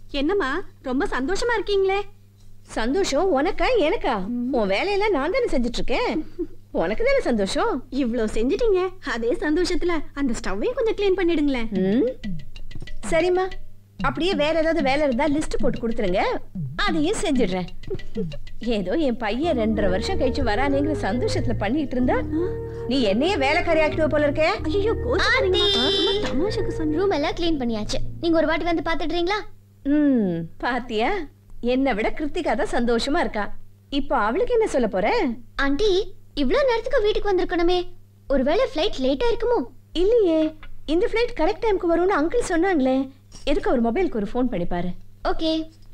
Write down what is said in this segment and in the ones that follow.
என்னம்மா ரொம்ப சந்தோஷமா இருக்கீங்களே சந்தோஷம் உனக்கா எனக்கா உன் வேலையெல்லாம் நான் தானே செஞ்சுட்டு இருக்கேன் உனக்கு தானே சந்தோஷம் இவ்ளோ செஞ்சிட்டீங்க அதே சந்தோஷத்துல அந்த ஸ்டவ்வையும் கொஞ்சம் க்ளீன் பண்ணிடுங்களேன் ம் சரிம்மா அப்படியே வேற ஏதாவது வேலை இருந்தா லிஸ்ட் போட்டு கொடுத்துருங்க அதையும் செஞ்சிடுறேன் ஏதோ என் பையன் ரெண்டரை வருஷம் கழிச்சு வரானேங்கிற சந்தோஷத்துல பண்ணிட்டு இருந்தா நீ என்னையே வேலைக்காரி ஆக்கிடுவ போல இருக்கே ஐயோ கோச்சுக்காதீங்கம்மா. சும்மா தமாஷுக்கு சொன்னேன் ரூம் எல்லாம் க்ளீன் பண்ணியாச்சு நீங்க ஒரு வாட்டி வந்து பாத்துடுறீங்களா ம் பாத்தியா என்னை விட கிருத்திகா தான் சந்தோஷமா இருக்கா இப்போ அவளுக்கு என்ன சொல்ல போற ஆண்டி இவ்ளோ நேரத்துக்கு வீட்டுக்கு வந்திருக்கணுமே ஒருவேளை ஃப்ளைட் லேட்டா இருக்குமோ இல்லையே இந்த ஃப்ளைட் கரெக்ட் டைம்க்கு வரும்னு அங்கிள் சொன்னாங்களே எதுக்கு அவர் மொபைலுக்கு ஒரு ஃபோன் பண்ணி பாரு ஓகே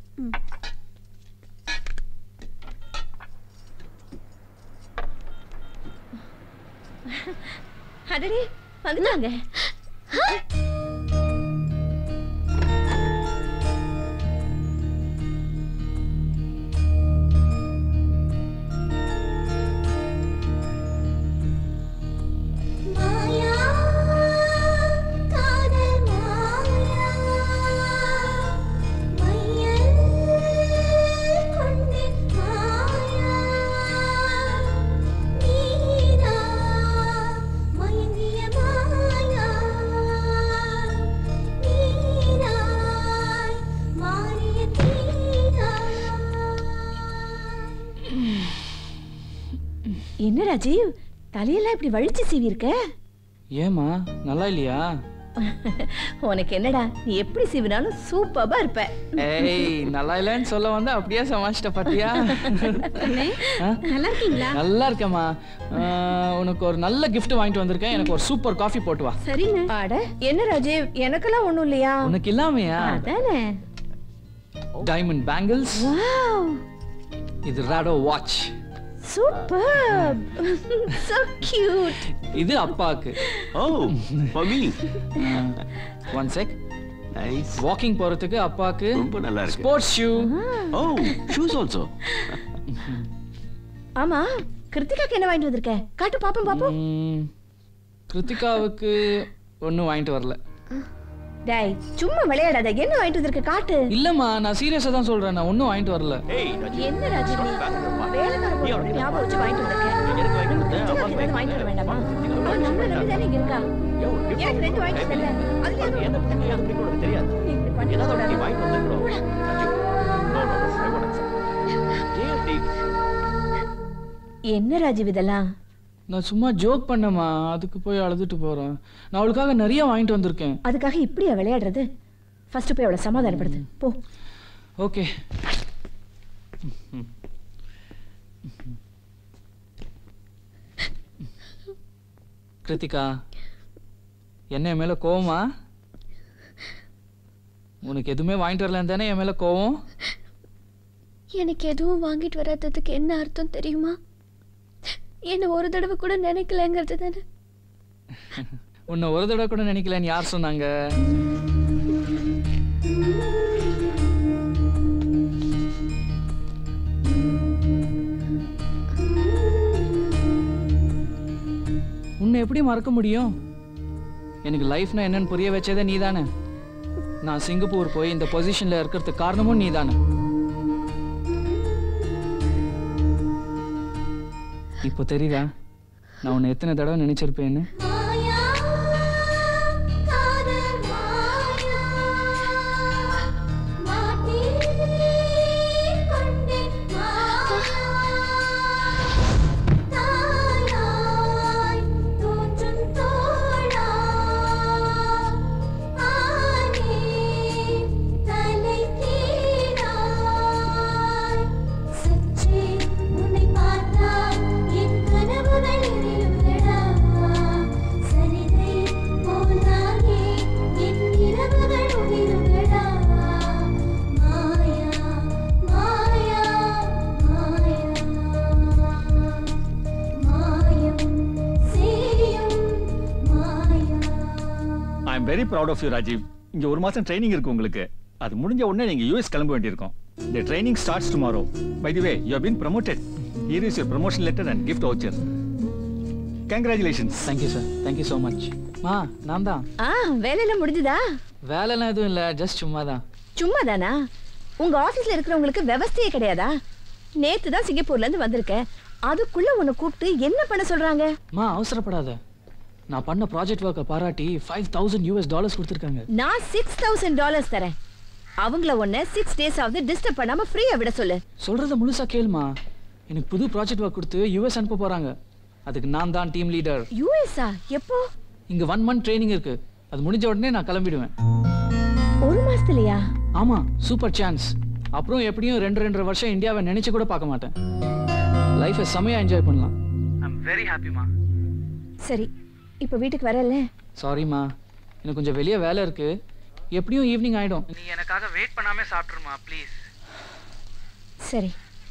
அடடே வந்துட்டாங்க மாயா காதல் மாயா மையல் கொண்டு மாயா நீரா மயங்கிய மாயா நீராய் மாறிய தீரா என்ன ராஜீவ் தலையெல்லாம் இப்படி வழிச்சு சீவி இருக்க ஏமா நல்லா இல்லையா உனக்கு என்னடா நீ எப்படி சீவினாலும் சூப்பரா இருப்ப ஏய் நல்லா இல்லைன்னு சொல்ல வந்து அப்படியே சமாளிச்சிட்ட பாத்தியா ஆ? நல்லா இருக்கீங்களா நல்லா இருக்கேம்மா ஆ, உனக்கு ஒரு நல்ல gift வாங்கிட்டு வந்திருக்கேன் எனக்கு ஒரு சூப்பர் காஃபி போட்டு வா சரிங்க அட என்ன ராஜீவ் எனக்கெல்லாம் ஒண்ணும் இல்லையா உனக்கு இல்லாமையா அதானே டைமண்ட் பேங்கிள்ஸ் வாவ் இது Rado watch super so cute இது அப்பாக்கு Oh, for me. One sec Nice. Walking போறதுக்கு அப்பாக்கு ரொம்ப நல்லா இருக்கு. Sports shoe Oh, shoes also. ஆமா கிருத்திகாக்கு என்ன வாங்கிட்டு வந்திருக்க காட்டு பாப்போம் பாப்போம் கிருத்திகாவுக்கு ஒன்றும் வாங்கிட்டு வரல டேய் சும்மா விளையாடாத என்ன வாங்கிட்டு வந்திருக்க காட்டு இல்லம்மா நான் சீரியஸா தான் சொல்றேன் நான் ஒன்றும் வாங்கிட்டு வரல Hey, Rajiv. என்ன ராஜீவ் நீ வேலைக்கார பொண்ணு ஞாபகம் வச்சு வாங்கிட்டு வந்திருக்க எனக்கு வாங்கிட்டு வந்தேன். கிருத்திகாக்கு ஏதாவது வாங்கிட்டு வர வேண்டாமா அவ நம்மள நம்பி தானே இங்க இருக்கா எனக்கு ரெண்டு வாங்கிட்டு வரல அதுல ஏதோ என்ன பண்ணி அது பிடிக்கும் உனக்கு தெரியாது நீ இப்படி பண்ணி ஏதாவது கூடாது. நீ வாங்கிட்டு வந்திருக்கணும். Rajiv. No, no, no, I won't accept. Dear Dave. என்ன ராஜீவ் இதெல்லாம் நான் சும்மா ஜோக் பண்ணேம்மா அதுக்கு போய் அழுதுட்டு போறேன் நான் அவளுக்காக நிறைய வாங்கிட்டு வந்திருக்கேன் அதுக்காக இப்படியா விளையாடுறது ஃபர்ஸ்ட் போய் அவளை சமாதானப்படுத்து போ ஓகே கிருத்திகா என்ன என் மேல கோவமா உனக்கு எதுவுமே வாங்கிட்டு வரலன்னு தானே என் மேல கோவம் எனக்கு எதுவும் வாங்கிட்டு வராததுக்கு என்ன அர்த்தம் தெரியுமா என்ன ஒரு தடவை கூட நினைக்கலங்கிறது தானே உன்னை ஒரு தடவை கூட நினைக்கலன்னு யார் சொன்னாங்க உன்னை எப்படி மறக்க முடியும் எனக்கு லைஃப்னா என்னன்னு புரிய வச்சதே நீதானே நான் சிங்கப்பூர் போய் இந்த பொசிஷன்ல இருக்கிறதுக்கு காரணமும் நீதானே இப்போ தெரியுதா நான் உன்னை எத்தனை தடவை நினைச்சிருப்பேன்னு மாயா காதல் மாயா மாட்டிக் கொண்டேன் மாயா தாயாய் தோன்றும் தோழா ஆனே தலை கீழாய் சற்றே உன்னை பார்த்தால் என் கனவுகள் இருளடா சரிதை போலாயே என் இரவுகள் உயிருடா மாயா மாயா மாயா மாயம் செய்யும் Maya I am very proud of you Rajeev இங்க ஒரு மாசம் ட்ரைனிங் இருக்கு உங்களுக்கு அது முடிஞ்ச உடனே நீங்க யூஎஸ் கிளம்ப வேண்டியிருக்கும் the training starts tomorrow by the way you have been promoted here is your promotion letter and gift voucher congratulations thank you sir thank you so much மா நான் தான் ஆ வேலையெல்லாம் முடிஞ்சுதா வேலைலாம் எதுவும் இல்லை ஜஸ்ட் சும்மா தான் சும்மா தானா உங்க ஆபீஸ்ல இருக்கிறவங்களுக்கு விவஸ்தையே கிடையாதா நேத்து தான் சிங்கப்பூர்ல இருந்து வந்திருக்கேன் அதுக்குள்ள உன்னை கூப்பிட்டு என்ன பண்ண சொல்றாங்க மா அவசரப்படாத நான் பண்ண ப்ராஜெக்ட் ஒர்க்கை பாராட்டி ஃபைவ் தௌசண்ட் யூஎஸ் டாலர்ஸ் கொடுத்துருக்காங்க நான் சிக்ஸ் தௌசண்ட் டாலர்ஸ் தரேன் அவங்கள உன்னை சிக்ஸ் டேஸ் ஆகுது டிஸ்டர்ப் பண்ணாம ஃப்ரீயா விட சொல்லு சொல்றத முழுசா கேளுமா எனக்கு புது ப்ராஜெக்ட் ஒர்க் கொடுத்து யூஎஸ் அனுப்ப போறாங்க அதுக்கு நான் தான் டீம் லீடர் யூஎஸ்ஆ எப்போ இங்க ஒன் மந்த் ட்ரைனிங் இருக்கு அது முடிஞ்ச உடனே நான் கிளம்பிடுவேன் ஒரு மாசத்துலயா ஆமா சூப்பர் சான்ஸ் அப்புறம் எப்படியும் ரெண்டு ரெண்டரை வருஷம் இந்தியாவை நினைச்சு கூட பார்க்க மாட்டேன் லைஃபை செமையா என்ஜாய் பண்ணலாம் ஐம் வெரி ஹாப்பிமா சரி இப்போ வீட்டுக்கு வரல சாரிம்மா எனக்கு கொஞ்சம் வெளியே வேலை இருக்கு எப்படியும் ஈவினிங் ஆயிடும் நீ எனக்காக வெயிட் பண்ணாம சாப்பிட்ருமா ப்ளீஸ் சரி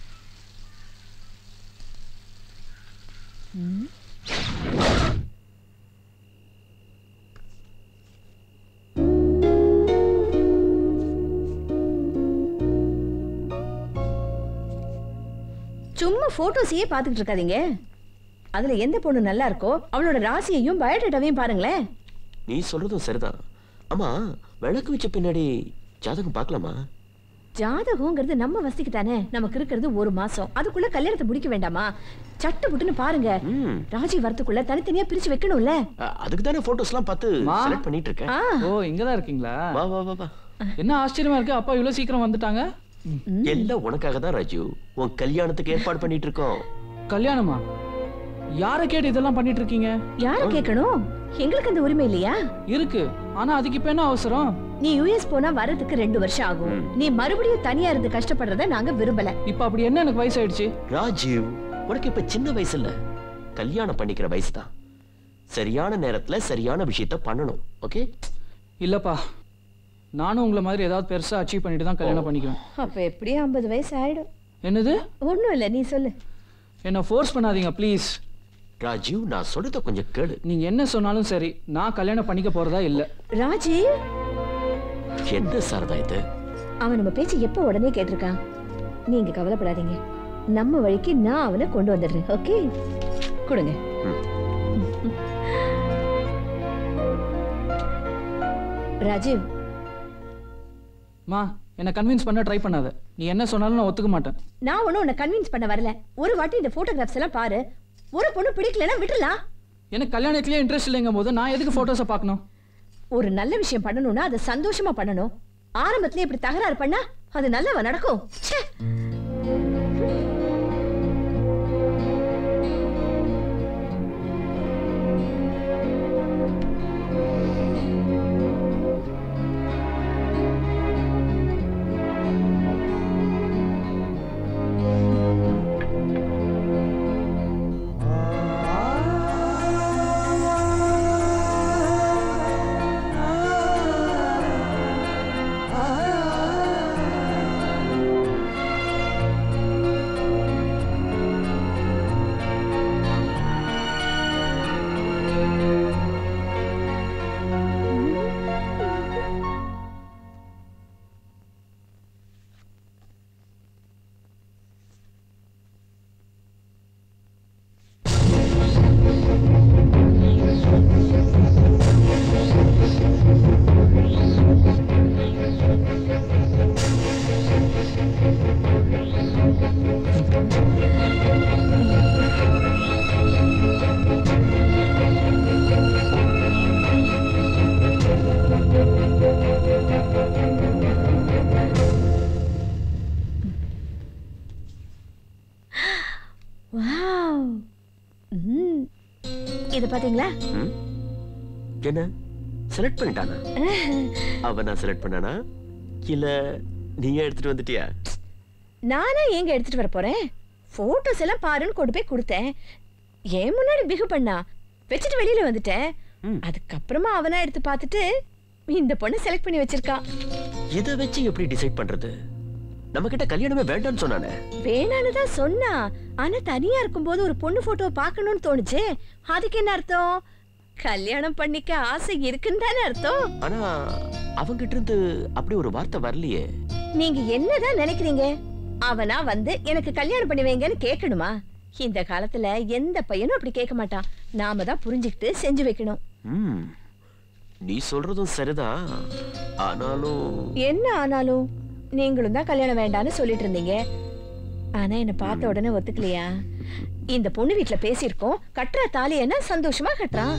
சும்மா போட்டோஸையே பார்த்துக்கிட்டு இருக்காதீங்க அதுல எந்த பொண்ணு நல்லா இருக்கோ அவளோட ராசியையும் பயோடேட்டாவையும் பாருங்களேன் நீ சொல்றதும் சரிதான் ஆமா விளக்கு வச்ச பின்னாடி ஜாதகம் பார்க்கலாமா ஜாதகங்கிறது நம்ம வசதிக்கு தானே நமக்கு இருக்கிறது ஒரு மாசம் அதுக்குள்ள கல்யாணத்தை முடிக்க வேண்டாமா சட்டு புட்டுன்னு பாருங்க ம் ராஜி வரத்துக்குள்ள தனித்தனியா பிரிச்சு வைக்கணும்ல அ- அதுக்கு தானே போட்டோஸ்லாம் பார்த்து மா. செலக்ட் பண்ணிட்டு இருக்கேன் ஆ ஓ இங்க தான் இருக்கீங்களா வா வா வா வா என்ன ஆச்சரியமா இருக்கு அப்பா இவ்வளோ சீக்கிரம் வந்துட்டாங்க ம். எல்லாம் உனக்காக தான் ராஜு உன் கல்யாணத்துக்கு ஏற்பாடு பண்ணிட்டு இருக்கோம் கல்யாணமா யாரை கேட்டு இதெல்லாம் பண்ணிட்டு இருக்கீங்க யார கேட்கணும் எங்களுக்கு அந்த உரிமை இல்லையா இருக்கு ஆனா அதுக்கு இப்ப என்ன அவசரம் நீ யுஎஸ் போனா வரதுக்கு ரெண்டு வருஷம் ஆகும் நீ மறுபடியும் தனியா இருந்து கஷ்டப்படுறத நாங்க விரும்பல இப்ப அப்படி என்ன எனக்கு வயசாயிடுச்சு ராஜீவ் உனக்கு இப்ப சின்ன வயசு இல்ல கல்யாணம் பண்ணிக்கிற வயசு தான் சரியான நேரத்துல சரியான விஷயத்த பண்ணணும் ஓகே இல்லப்பா நானும் உங்களை மாதிரி ஏதாவது பெருசா அச்சீவ் பண்ணிட்டு தான் கல்யாணம் பண்ணிக்குவேன் அப்ப எப்படியும் ஐம்பது வயசு ஆயிடும் என்னது ஒண்ணும் இல்ல நீ சொல்லு என்ன ஃபோர்ஸ் பண்ணாதீங்க ப்ளீஸ் ராஜீவ் நான் சொல்றத கொஞ்சம் கேளு நீங்க என்ன சொன்னாலும் சரி நான் கல்யாணம் பண்ணிக்க போறதா இல்ல ராஜி என்ன சாரதா இது அவன் நம்ம பேச்சு எப்ப உடனே கேட்டிருக்கான் நீங்க கவலைப்படாதீங்க நம்ம வழிக்கு நான் அவனை கொண்டு வந்துடுறேன் ஓகே கொடுங்க ராஜீவ் மா என்ன கன்வின்ஸ் பண்ண ட்ரை பண்ணாத நீ என்ன சொன்னாலும் நான் ஒத்துக்க மாட்டேன் நான் ஒன்னும் உன்னை கன்வின்ஸ் பண்ண வரல ஒரு வாட்டி இந்த போட்டோகிராஃப்ஸ் எல்லாம் பாரு ஒரு பொண்ணு பிடிக்கலன்னா விட்டுலாம் எனக்கு கல்யாணத்துலயே இன்ட்ரெஸ்ட் இல்லைங்கும் போது நான் எதுக்கு போட்டோஸை பார்க்கணும் ஒரு நல்ல விஷயம் பண்ணணும்னா அதை சந்தோஷமா பண்ணணும் ஆரம்பத்துல இப்படி தகராறு பண்ணா அது நல்லவ நடக்கும் ச்சே. வாவ் ம். இது பாத்தீங்களா ம்? என்ன செலக்ட் பண்ணிட்டானா அவன் நான் செலக்ட் பண்ணானா இல்ல நீயே எடுத்துட்டு வந்துட்டியா நானா எங்க எடுத்துட்டு வர போறேன் போட்டோஸ் எல்லாம் பாருன்னு கொண்டு போய் கொடுத்தேன் ஏன் முன்னாடி பிகு பண்ணா வச்சுட்டு வெளியில வந்துட்டேன் ம். அதுக்கப்புறமா அவனா எடுத்து பார்த்துட்டு இந்த பொண்ணை செலக்ட் பண்ணி வச்சிருக்கான் இதை வச்சு எப்படி டிசைட் பண்றது நம்ம கிட்ட கல்யாணமே வேண்டாம்னு சொன்னானே வேணான்னு தான் சொன்னா ஆனா தனியா இருக்கும்போது ஒரு பொண்ணு போட்டோ பார்க்கணும்னு தோணுச்சு அதுக்கு என்ன அர்த்தம் கல்யாணம் பண்ணிக்க ஆசை இருக்குன்னு தானே அர்த்தம் ஆனா அவங்கிட்ட இருந்து அப்படி ஒரு வார்த்தை வரலையே நீங்க என்னதான் நினைக்கிறீங்க அவனா வந்து எனக்கு கல்யாணம் பண்ணி வைங்கன்னு கேட்கணுமா இந்த காலத்துல எந்த பையனும் அப்படி கேட்க மாட்டான் நாம தான் புரிஞ்சுக்கிட்டு செஞ்சு வைக்கணும் ம் நீ சொல்றதும் சரிதான் ஆனாலும் என்ன ஆனாலும் நீங்களும் தான் கல்யாணம் வேண்டான்னு சொல்லிட்டு இருந்தீங்க ஆனா என்ன பார்த்த உடனே ஒத்துக்கலையா இந்த பொண்ணு வீட்ல பேசியிருக்கோம் கட்டுற தாலி என்ன சந்தோஷமா கட்டுறான்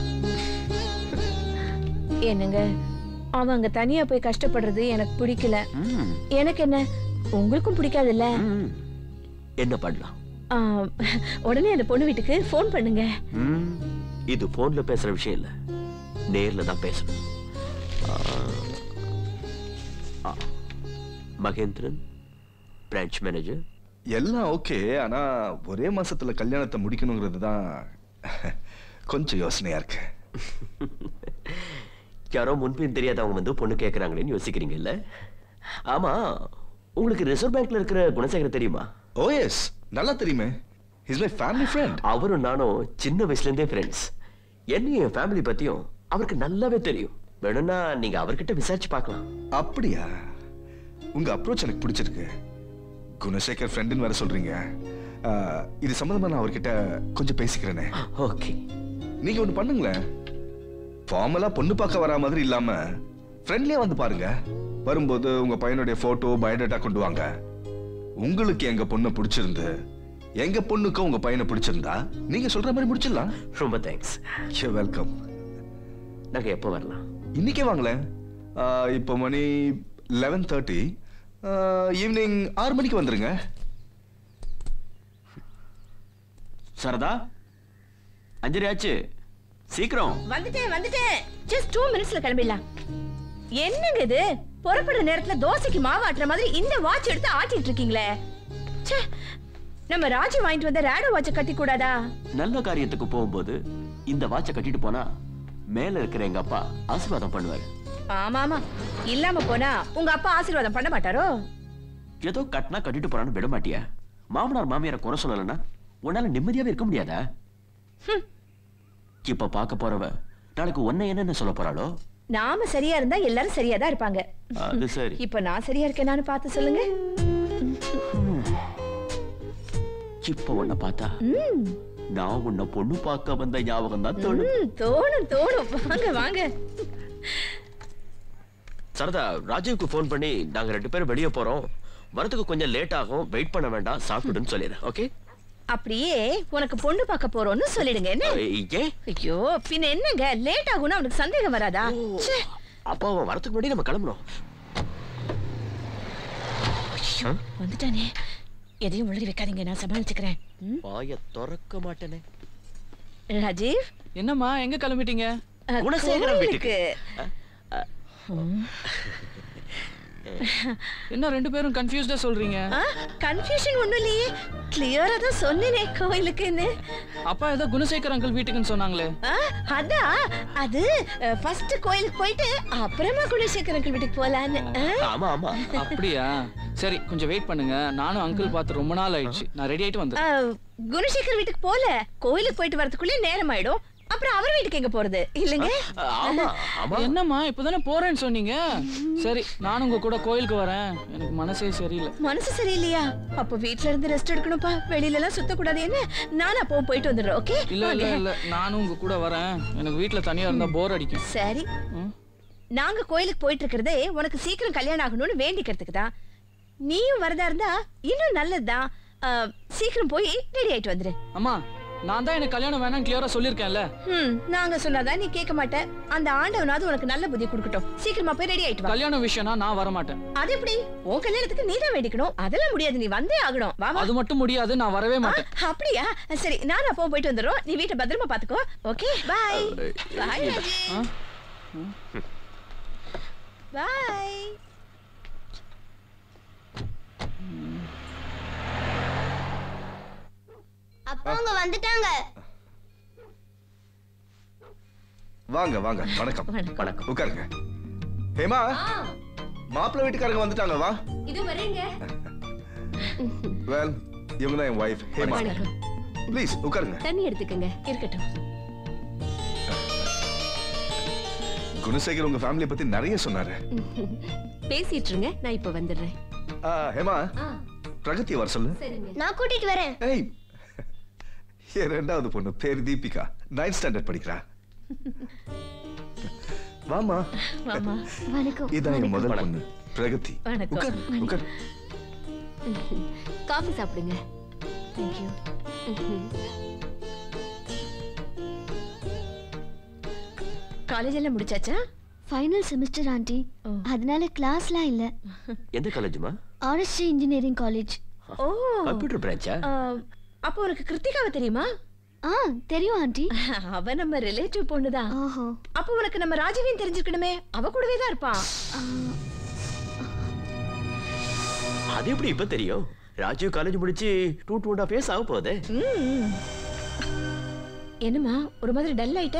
என்னங்க அவங்க தனியா போய் கஷ்டப்படுறது எனக்கு பிடிக்கல ம், எனக்கு என்ன உங்களுக்கும் பிடிக்காதுல்ல ம். என்ன பண்ணலாம் ஆ, உடனே அந்த பொண்ணு வீட்டுக்கு ஃபோன் பண்ணுங்க ம், இது போன்ல பேசுற விஷயம் இல்ல நேர்ல தான் பேசணும் ஆ, ஆ. மகேந்திரன் பிரான்ச் மேனேஜர் எல்லாம் ஓகே ஆனா ஒரே மாசத்துல கல்யாணத்தை முடிக்கணுங்கிறது தான் கொஞ்சம் யோசனையா இருக்கு யாரோ முன்பின் தெரியாதவங்க வந்து பொண்ணு கேட்கறாங்களேன்னு யோசிக்கிறீங்க இல்ல ஆமா உங்களுக்கு ரிசர்வ் பேங்க்ல இருக்கிற குணசேகர தெரியுமா ஓ எஸ் நல்லா தெரியுமே இஸ் மை ஃபேமிலி ஃப்ரெண்ட் அவரும் நானும் சின்ன வயசுல இருந்தே ஃப்ரெண்ட்ஸ் என்னையும் என் ஃபேமிலி பத்தியும் அவருக்கு நல்லாவே தெரியும் வேணும்னா நீங்க அவர்கிட்ட விசாரிச்சு பார்க்கலாம் அப்படியா உங்க அப்ரோச் எனக்கு பிடிச்சிருக்கு குணசேகர் ஃப்ரெண்டுன்னு வேற சொல்றீங்க ஆ, இது சம்பந்தமா நான் அவர்கிட்ட கொஞ்சம் பேசிக்கிறேனே ஓகே நீங்க ஒண்ணு பண்ணுங்களேன் ஃபார்மலா பொண்ணு பார்க்க வரா மாதிரி இல்லாம ஃப்ரெண்ட்லியா வந்து பாருங்க வரும்போது உங்க பையனுடைய போட்டோ பயோடேட்டா கொண்டு வாங்க உங்களுக்கு எங்க பொண்ணை பிடிச்சிருந்து எங்க பொண்ணுக்கு உங்க பையனை பிடிச்சிருந்தா நீங்க சொல்ற மாதிரி முடிச்சிடலாம் ரொம்ப தேங்க்ஸ் யூ வெல்கம் நாங்க எப்போ வரலாம் இன்னைக்கே வாங்களேன் ஆ, இப்போ மணி லெவன் தேர்ட்டி ஈவினிங் ஆறு மணிக்கு வந்துருங்க சரதா அஞ்சரி ஆச்சு சீக்கிரம் வந்துட்டேன் வந்துட்டேன் ஜஸ்ட் டூ மினிட்ஸ்ல கிளம்பிடலாம் என்னங்க இது புறப்படுற நேரத்துல தோசைக்கு மாவு ஆட்டுற மாதிரி இந்த வாட்ச் எடுத்து ஆட்டிட்டு இருக்கீங்களே ச்சே நம்ம ராஜி வாங்கிட்டு வந்த ரேடோ வாட்சை கட்டி கூடாதா நல்ல காரியத்துக்கு போகும்போது இந்த வாட்சை கட்டிட்டு போனா மேல இருக்கிற எங்க அப்பா ஆசீர்வாதம் பண்ணுவாரு ஆமா ஆமா இல்லாம போனா உங்க அப்பா ஆசீர்வாதம் பண்ண மாட்டாரோ ஏதோ கட்டினா கட்டிட்டு போறான்னு விட மாட்டியா மாமனார் மாமியாரை குறை சொல்லலைன்னா உன்னால நிம்மதியாவே இருக்க முடியாதா இப்ப பார்க்க போறவ நாளைக்கு உன்னை என்னன்னு சொல்ல போறாளோ நாம சரியா இருந்தா எல்லாரும் சரியா தான் இருப்பாங்க அது சரி இப்ப நான் சரியா இருக்கேனான்னு பார்த்து சொல்லுங்க இப்ப உன்னை பார்த்தா ம், நான் உன்னை பொண்ணு பார்க்க வந்த ஞாபகம் தான் தோணும் ம், தோணும் தோணும் வாங்க வாங்க சரதா ராஜீவ்க்கு ஃபோன் பண்ணி நாங்க ரெண்டு பேரும் வெளியே போறோம் வரதுக்கு கொஞ்சம் லேட் ஆகும் வெயிட் பண்ண வேண்டாம் சாப்பிடுன்னு சொல்லிடுறேன் ஓகே அப்படியே உனக்கு பொண்ணு பார்க்க போறோம்னு சொல்லிடுங்க என்ன ஏன் ஐயோ பின்ன என்னங்க லேட் ஆகும்னு அவனுக்கு சந்தேகம் வராதா ச்சே. அப்போ அவன் வரதுக்கு முன்னாடி நம்ம கிளம்பணும் ஐயோ, வந்துட்டானே எதையும் உளறி வைக்காதீங்க நான் சமாளிச்சுக்கிறேன் ம்? வாய திறக்க மாட்டேனே ராஜீவ் என்னம்மா எங்க கிளம்பிட்டீங்க அஹ், குணசேகரன் வீட்டுக்கு கோவிலுக்கு. என்ன ரெண்டு பேரும் கன்ஃபியூஸ்டா சொல்றீங்க ஆ, கன்ஃபியூஷன் ஒண்ணும் இல்லையே கிளியரா தான் சொன்னேனே கோயிலுக்குன்னு அப்பா ஏதோ குணசேகர் அங்கிள் வீட்டுக்குன்னு சொன்னாங்களே ஆ, அதான் அது ஃபர்ஸ்ட் கோயிலுக்கு போயிட்டு அப்புறமா குணசேகரங்கள் வீட்டுக்கு போலான்னு ஆ? ஆமா ஆமா அப்படியா சரி கொஞ்சம் வெயிட் பண்ணுங்க நானும் அங்கிள் பார்த்து ரொம்ப நாள் ஆயிடுச்சு நான் ரெடி ஆயிட்டு ஆ, வந்துடுறேன் குணசேகர் வீட்டுக்கு போல கோயிலுக்கு போயிட்டு வரதுக்குள்ளே நேரம் ஆயிடும் அப்புறம் அவர் வீட்டுக்கு எங்க போறது இல்லைங்க ஆமா ஆமா என்னம்மா இப்பதானே போறேன்னு சொன்னீங்க சரி நானும் உங்க கூட கோயிலுக்கு வரேன் எனக்கு மனசே சரியில்லை மனசு சரியில்லையா அப்ப வீட்ல இருந்து ரெஸ்ட் எடுக்கணும்ப்பா வெளியில எல்லாம் சுத்த கூடாது என்ன நான் அப்போ போயிட்டு வந்துடுறேன் ஓகே இல்ல இல்ல இல்ல நானும் உங்க கூட வரேன் எனக்கு வீட்ல தனியா இருந்தா போர் அடிக்கும் சரி ம். நாங்க கோயிலுக்கு போயிட்டு இருக்கிறதே உனக்கு சீக்கிரம் கல்யாணம் ஆகணும்னு வேண்டிக்கிறதுக்கு தான் நீயும் வரதா இருந்தா இன்னும் நல்லதுதான் ஆ, சீக்கிரம் போய் ரெடி ஆயிட்டு வந்துரு அம்மா நான் தான் எனக்கு கல்யாணம் வேணாம் கிளியரா சொல்லியிருக்கேன்ல ம் நாங்க சொன்னாதான் நீ கேட்க மாட்ட அந்த ஆண்டவனாவது உனக்கு நல்ல புத்தி கொடுக்கட்டும் சீக்கிரமா போய் ரெடி ஆயிட்டு வா கல்யாண விஷயம்னா நான் வர மாட்டேன் அது எப்படி உன் கல்யாணத்துக்கு நீ தான் வேண்டிக்கணும் அதெல்லாம் முடியாது நீ வந்தே ஆகணும் வா வா அது மட்டும் முடியாது நான் வரவே ஆ, மாட்டேன் அப்படியா சரி நான் அப்போ போயிட்டு வந்துடுறோம் நீ வீட்டை பத்திரமா பாத்துக்கோ ஓகே பாய் பாய் ஆ? பாய் அப்பா அவங்க வந்துட்டாங்க வாங்க வாங்க வணக்கம் வணக்கம் உட்காருங்க ஹேமா மாப்பிள்ளை வீட்டுக்காரங்க வந்துட்டாங்க வா இது வரேங்க வெல் இவங்க தான் என் ஒய்ஃப் ஹேமா ப்ளீஸ் உட்காருங்க தண்ணி எடுத்துக்கங்க இருக்கட்டும் குணசேகர் உங்க ஃபேமிலியை பத்தி நிறைய சொன்னாரு பேசிட்டு இருங்க நான் இப்ப வந்துடுறேன் ஆ, ஹேமா பிரகதி வர சொல்லு நான் கூட்டிட்டு வரேன் ஏய் என் ரெண்டாவது பொண்ணு பேர் தீபிகா நைன்த் ஸ்டாண்டர்ட் படிக்கிறா வாமா வாமா வணக்கம் இதான் என் முதல் பொண்ணு பிரகதி வணக்கம். உட்கார் உட்கார் காஃபி சாப்பிடுங்க தேங்க்யூ காலேஜ் எல்லாம் முடிச்சாச்சா ஃபைனல் செமஸ்டர் ஆண்டி ஓ. அதனால கிளாஸ்லாம் இல்ல எந்த காலேஜுமா RST engineering college oh computer பிரான்ச்சா ஆ, அப்போ உனக்கு கிருத்திகாவை தெரியுமா ஆ தெரியும் ஆண்டி அவ நம்ம ரிலேட்டிவ் பொண்ணுதான் ஓஹோ அப்போ உனக்கு நம்ம ராஜீவையும் தெரிஞ்சிருக்கணுமே அவ கூடவே தான் இருப்பான் அது எப்படி இப்ப தெரியும் ராஜீவ் காலேஜ் முடிச்சு two two and half years ஆக போதே ம். என்னம்மா ஒரு மாதிரி டல் ஆயிட்ட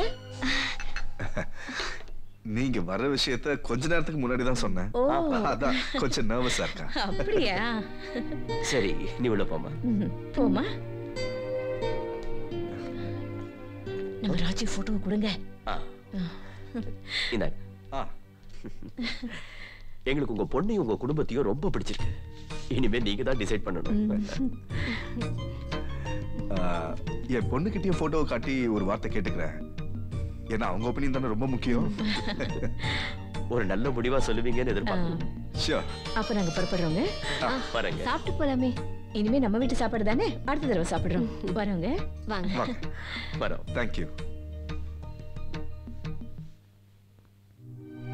நீங்க வர விஷயத்த கொஞ்ச நேரத்துக்கு முன்னாடி தான் சொன்னேன் ஓ. அதான் கொஞ்சம் நர்வஸா இருக்கேன் அப்படியா சரி நீ உள்ள போமா ம், போம்மா நம்ம ராஜீவ் போட்டோவை கொடுங்க ஆ. இந்தாங்க ஆ, எங்களுக்கு உங்க பொண்ணையும் உங்க குடும்பத்தையும் ரொம்ப பிடிச்சிருக்கு இனிமே நீங்க தான் டிசைட் பண்ணணும் ஆ, என் பொண்ணுகிட்டயும் போட்டோவை காட்டி ஒரு வார்த்தை கேட்டுக்கிறேன் ஏன்னா அவங்க ஒப்பீனியன் தானே ரொம்ப முக்கியம் ஒரு நல்ல முடிவா சொல்லுவீங்கன்னு எதிர்பார்க்கிறேன் ஷியோர் அப்ப நாங்க புறப்படுறோங்க பாருங்க சாப்பிட்டு போலாமே இனிமே நம்ம வீட்டு சாப்பாடு தானே அடுத்த தடவை சாப்பிடுறோம் வரோங்க வாங்க வரோம் தேங்க்யூ